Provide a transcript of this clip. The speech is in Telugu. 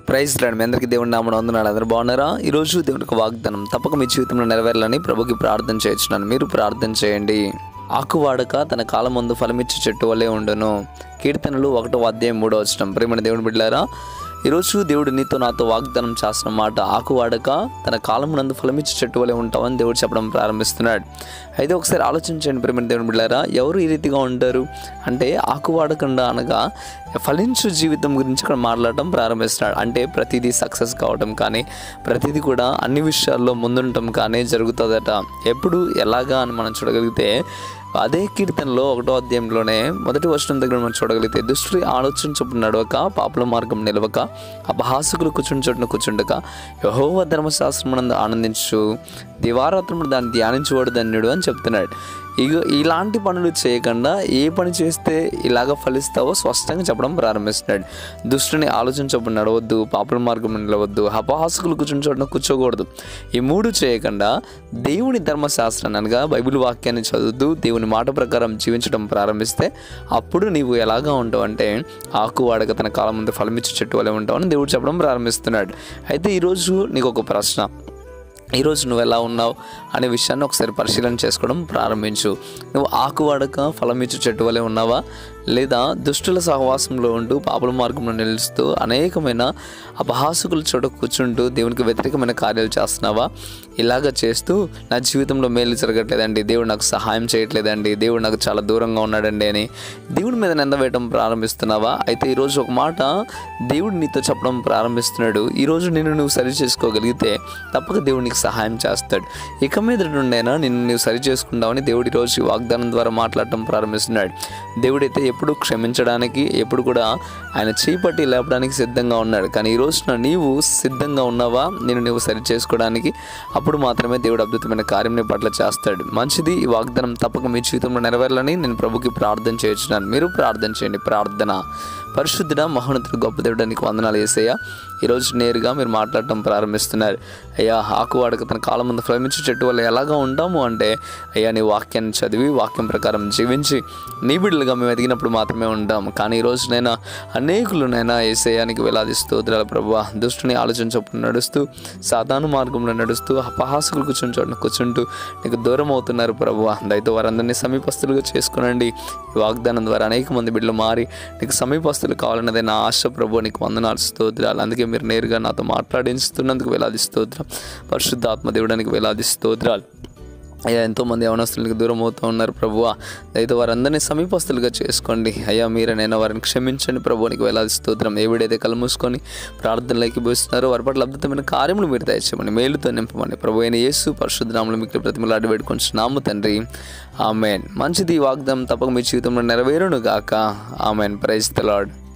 ప్రైజ్ రాడు మీ అందరికీ దేవుని నామం వందనాలు అందరూ బాగున్నారా ఈరోజు దేవునికి వాగ్దానం తప్పక మీ జీవితంలో నెరవేరాలని ప్రభుకి ప్రార్థన చేయించున్నాను మీరు ప్రార్థన చేయండి ఆకు వాడక తన కాలం ముందు ఫలమిచ్చి చెట్టు వల్లే ఉండును కీర్తనలు ఒకటో అధ్యాయం మూడో వచ్చిన ప్రేమణ దేవుని బిడ్డారా ఈరోజు దేవుడు నీతో నాతో వాగ్దానం చేస్తున్న మాట ఆకు వాడక తన కాలం నందు ఫలమిచ్చి చెట్టు వలె ఉంటామని దేవుడు చెప్పడం ప్రారంభిస్తున్నాడు అయితే ఒకసారి ఆలోచించండి ప్రేమ దేవుని బిడ్డారా ఎవరు ఈ రీతిగా ఉంటారు అంటే ఆకు వాడకుండా అనగా ఫలించు జీవితం గురించి ఇక్కడ మాట్లాడటం ప్రారంభిస్తున్నాడు అంటే ప్రతిదీ సక్సెస్ కావడం కానీ ప్రతిదీ కూడా అన్ని విషయాల్లో ముందుండటం కానీ జరుగుతుందట ఎప్పుడు ఎలాగా అని మనం చూడగలిగితే అదే కీర్తనలో ఒకటో అధ్యాయంలోనే మొదటి వర్షం దగ్గర మనం చూడగలిగితే దుష్టుడి ఆలోచన చొప్పున నడవక పాపుల మార్గం నిలవక అపహాసకులు కూర్చుని చోటున కూర్చుండక యహోవ ధర్మశాస్త్రమునందు ఆనందించు దివారాత్రముడు దాన్ని ధ్యానించువాడు ధన్యుడు అని చెప్తున్నాడు ఇక ఇలాంటి పనులు చేయకుండా ఏ పని చేస్తే ఇలాగ ఫలిస్తావో స్పష్టంగా చెప్పడం ప్రారంభిస్తున్నాడు దుష్టుని ఆలోచన చొప్పున నడవద్దు పాపుల మార్గం నిలవద్దు అపహాసకులు కూర్చుని చోటున కూర్చోకూడదు ఈ మూడు చేయకుండా దేవుని ధర్మశాస్త్రాన్ని అనగా బైబిల్ వాక్యాన్ని చదువుతూ దేవుని మాట ప్రకారం జీవించడం ప్రారంభిస్తే అప్పుడు నీవు ఎలాగా ఉంటావు అంటే ఆకు వాడక తన కాలం ముందు ఫలమిచ్చే చెట్టు వలె ఉంటావని దేవుడు చెప్పడం ప్రారంభిస్తున్నాడు అయితే ఈరోజు నీకు ఒక ప్రశ్న ఈరోజు నువ్వు ఎలా ఉన్నావు అనే విషయాన్ని ఒకసారి పరిశీలన చేసుకోవడం ప్రారంభించు నువ్వు ఆకు వాడక ఫలం ఇచ్చు చెట్టు వలె ఉన్నావా లేదా దుష్టుల సహవాసంలో ఉంటూ పాపల మార్గంలో నిలుస్తూ అనేకమైన అపహాసకుల చోట కూర్చుంటూ దేవునికి వ్యతిరేకమైన కార్యాలు చేస్తున్నావా ఇలాగ చేస్తూ నా జీవితంలో మేలు జరగట్లేదండి దేవుడు నాకు సహాయం చేయట్లేదండి దేవుడు నాకు చాలా దూరంగా ఉన్నాడండి అని దేవుడి మీద నింద వేయడం ప్రారంభిస్తున్నావా అయితే ఈరోజు ఒక మాట దేవుడు నీతో చెప్పడం ప్రారంభిస్తున్నాడు ఈరోజు నిన్ను నువ్వు సరి చేసుకోగలిగితే తప్పక దేవుడు నీకు సహాయం చేస్తాడు ఇక మీద నుండైనా నిన్ను నువ్వు సరి చేసుకుంటావని దేవుడు ఈరోజు ఈ వాగ్దానం ద్వారా మాట్లాడటం ప్రారంభిస్తున్నాడు దేవుడైతే ఎప్పుడు క్షమించడానికి ఎప్పుడు కూడా ఆయన చేపట్టి లేపడానికి సిద్ధంగా ఉన్నాడు కానీ ఈ రోజున నీవు సిద్ధంగా ఉన్నావా నేను నువ్వు సరి చేసుకోవడానికి అప్పుడు మాత్రమే దేవుడు అద్భుతమైన కార్యం నీ పట్ల చేస్తాడు మంచిది ఈ వాగ్దానం తప్పక మీ జీవితంలో నెరవేరాలని నేను ప్రభుకి ప్రార్థన చేయించున్నాను మీరు ప్రార్థన చేయండి ప్రార్థన పరిశుద్ధుడ మహోన్నతుడు గొప్ప దేవుడు నీకు వందనాలు వేసయ్యా ఈరోజు నేరుగా మీరు మాట్లాడటం ప్రారంభిస్తున్నారు అయ్యా ఆకు వాడక తన కాలం ముందు ప్రేమించే చెట్టు వల్ల ఎలాగా ఉంటాము అంటే అయ్యా నీ వాక్యాన్ని చదివి వాక్యం ప్రకారం జీవించి నీ బిడ్డలుగా మేము ఎదిగినప్పుడు మాత్రమే ఉంటాము కానీ ఈరోజు నైనా అనేకులునైనా ఏసయానికి వేలాది స్తోత్రాల ప్రభు దుష్టుని ఆలోచన చొప్పున నడుస్తూ సాధారణ మార్గంలో నడుస్తూ అపహాసకులు కూర్చుని చోట కూర్చుంటూ నీకు దూరం అవుతున్నారు ప్రభు దయతో వారందరినీ సమీపస్తులుగా చేసుకునండి ఈ వాగ్దానం ద్వారా అనేక మంది బిడ్డలు మారి నీకు సమీపస్తులు కావాలన్నదే నా ఆశ ప్రభు నీకు వందనాలు స్తోత్రాలు అందుకే మీరు నేరుగా నాతో మాట్లాడించుతున్నందుకు వేలాది స్తోత్రం పరిశుద్ధ ఆత్మదేవుడానికి వేలాది స్తోత్రాలు అయ్యా ఎంతోమంది యవనస్తులకు దూరం అవుతూ ఉన్నారు ప్రభువా దయతో వారందరినీ సమీపస్తులుగా చేసుకోండి అయ్యా మీరనైనా వారిని క్షమించండి ప్రభునికి వేలాది స్తోత్రం ఏవిడైతే కళ్ళు మూసుకొని ప్రార్థనలోకి పోస్తున్నారో వారి పట్ల అద్భుతమైన కార్యములు మీరు దయచేయమని మేలుతో నింపమని ప్రభు అయిన యేసు పరిశుద్ధనాములు మీకు ప్రతిమలాడి వేడుకొంచున్నాము తండ్రి ఆమెన్ మంచిది ఈ వాగ్దానం తప్పక మీ జీవితంలో నెరవేరును గాక ఆమెన్ ప్రైజ్ ద లార్డ్